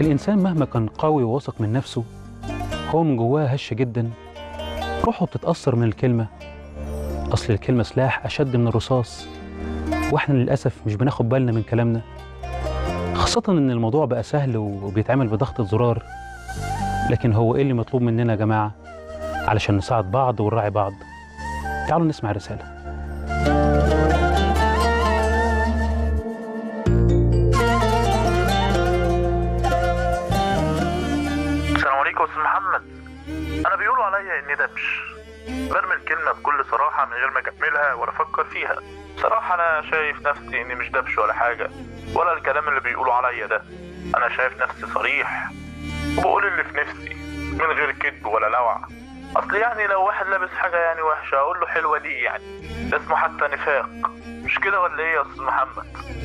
الإنسان مهما كان قوي وواثق من نفسه هو من جواه هش جدا روحه بتتأثر من الكلمة أصل الكلمة سلاح أشد من الرصاص وإحنا للأسف مش بناخد بالنا من كلامنا خاصة إن الموضوع بقى سهل وبيتعمل بضغطة زرار لكن هو إيه اللي مطلوب مننا يا جماعة علشان نساعد بعض ونراعي بعض تعالوا نسمع رسالة السلام عليكم استاذ محمد انا بيقولوا عليا اني دبش برمي الكلمه بكل صراحه من غير ما اكملها ولا افكر فيها بصراحه انا شايف نفسي اني مش دبش ولا حاجه ولا الكلام اللي بيقولوا عليا ده انا شايف نفسي صريح وبقول اللي في نفسي من غير كذب ولا لوع اصل يعني لو واحد لابس حاجه يعني وحشه اقول له حلوه دي يعني ده اسمه حتى نفاق مش كده ولا ايه يا استاذ محمد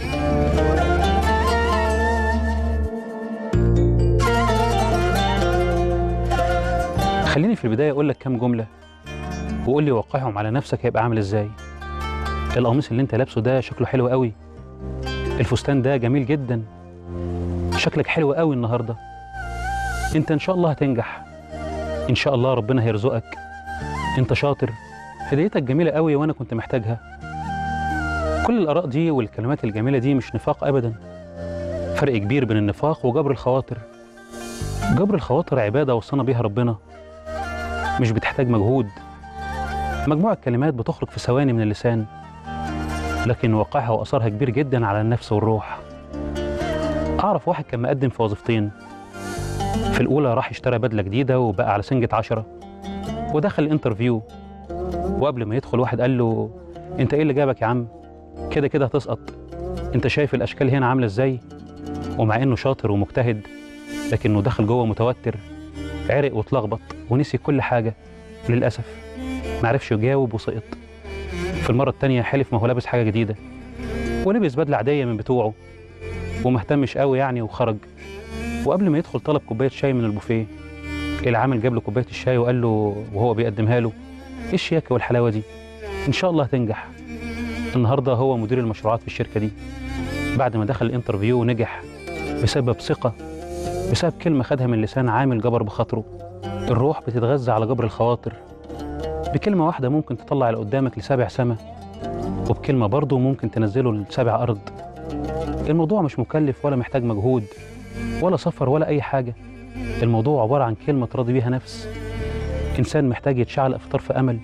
خليني في البداية أقول لك كام جملة وقول لي واقعهم على نفسك هيبقى عامل إزاي القميص اللي أنت لابسه ده شكله حلو قوي الفستان ده جميل جدا شكلك حلو قوي النهاردة أنت إن شاء الله هتنجح إن شاء الله ربنا هيرزقك أنت شاطر هديتك جميلة قوي وأنا كنت محتاجها كل الآراء دي والكلمات الجميلة دي مش نفاق أبدا فرق كبير بين النفاق وجبر الخواطر جبر الخواطر عبادة وصانا بيها ربنا مش بتحتاج مجهود مجموعة كلمات بتخرج في ثواني من اللسان لكن واقعها وأثرها كبير جدا على النفس والروح أعرف واحد كان مقدم في وظيفتين في الأولى راح اشترى بدلة جديدة وبقى على سنجة عشرة ودخل الانترفيو وقبل ما يدخل واحد قال له انت ايه اللي جابك يا عم كده كده هتسقط انت شايف الاشكال هنا عامله ازاي ومع انه شاطر ومجتهد لكنه دخل جوه متوتر عرق واتلخبط ونسي كل حاجه للاسف معرفش يجاوب وسقط في المره التانيه حلف ما هو لابس حاجه جديده ولبس بدله عاديه من بتوعه ومهتمش قوي يعني وخرج وقبل ما يدخل طلب كوبايه شاي من البوفيه العامل جاب له كوبايه الشاي وقال له وهو بيقدمها له ايه الشياكه والحلاوه دي ان شاء الله هتنجح النهارده هو مدير المشروعات في الشركه دي بعد ما دخل الانترفيو ونجح بسبب ثقه بسبب كلمه خدها من لسان عامل جبر بخاطره الروح بتتغذى على جبر الخواطر بكلمه واحده ممكن تطلع اللي قدامك لسابع سما وبكلمه برضه ممكن تنزله لسابع ارض الموضوع مش مكلف ولا محتاج مجهود ولا سفر ولا اي حاجه الموضوع عباره عن كلمه تراضي بيها نفس انسان محتاج يتشعلق في طرف امل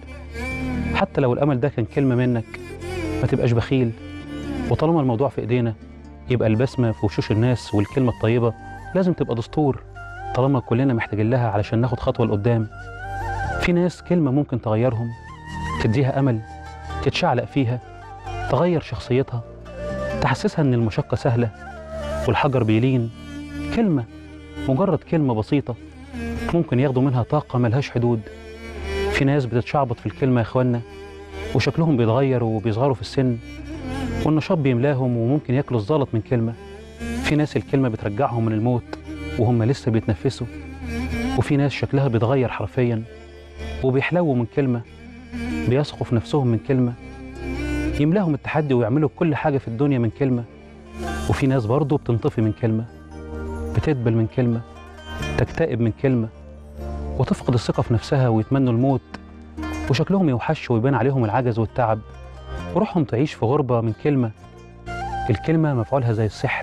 حتى لو الامل ده كان كلمه منك ما تبقاش بخيل وطالما الموضوع في ايدينا يبقى البسمه في وشوش الناس والكلمه الطيبه لازم تبقى دستور طالما كلنا محتاجين لها علشان ناخد خطوه لقدام في ناس كلمه ممكن تغيرهم تديها امل تتشعلق فيها تغير شخصيتها تحسسها ان المشقه سهله والحجر بيلين كلمه مجرد كلمه بسيطه ممكن ياخدوا منها طاقه ملهاش حدود في ناس بتتشعبط في الكلمه يا اخوانا وشكلهم بيتغير وبيصغروا في السن والنشاط بيملاهم وممكن ياكلوا الزلط من كلمه في ناس الكلمه بترجعهم من الموت وهم لسه بيتنفسوا وفي ناس شكلها بيتغير حرفيا وبيحلوا من كلمه بيثقوا في نفسهم من كلمه يملاهم التحدي ويعملوا كل حاجه في الدنيا من كلمه وفي ناس برضه بتنطفي من كلمه بتدبل من كلمه تكتئب من كلمه وتفقد الثقه في نفسها ويتمنوا الموت وشكلهم يوحش ويبان عليهم العجز والتعب وروحهم تعيش في غربة من كلمة الكلمة مفعولها زي السحر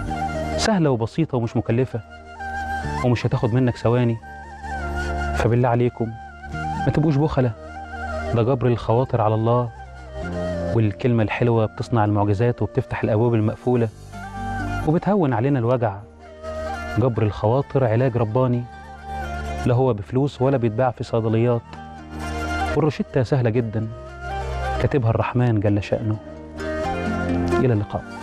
سهلة وبسيطة ومش مكلفة ومش هتاخد منك ثواني فبالله عليكم ما تبقوش بخلة ده جبر الخواطر على الله والكلمة الحلوة بتصنع المعجزات وبتفتح الأبواب المقفولة وبتهون علينا الوجع جبر الخواطر علاج رباني لا هو بفلوس ولا بيتباع في صيدليات والروشتة سهلة جدا كاتبها الرحمن جل شأنه إلى اللقاء